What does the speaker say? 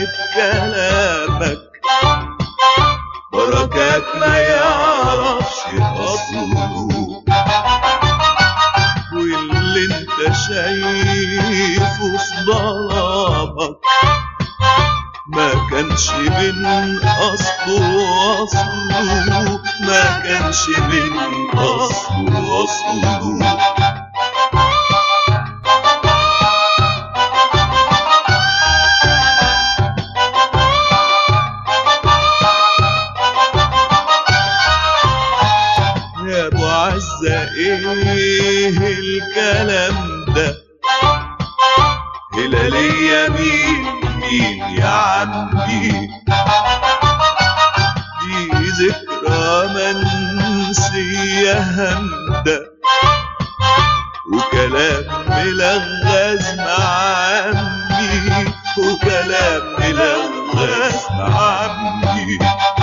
كلامك بركات ما يعرفش اصله واللي انت شايفه في ضربك ما كانش من اصله اصله ما كانش من اصله اصله يا ابو عزة ايه الكلام ده هلالية مين مين يا عمي دي ذكرى منسية همدة وكلام ملغز مع عمي وكلام ملغز مع عمي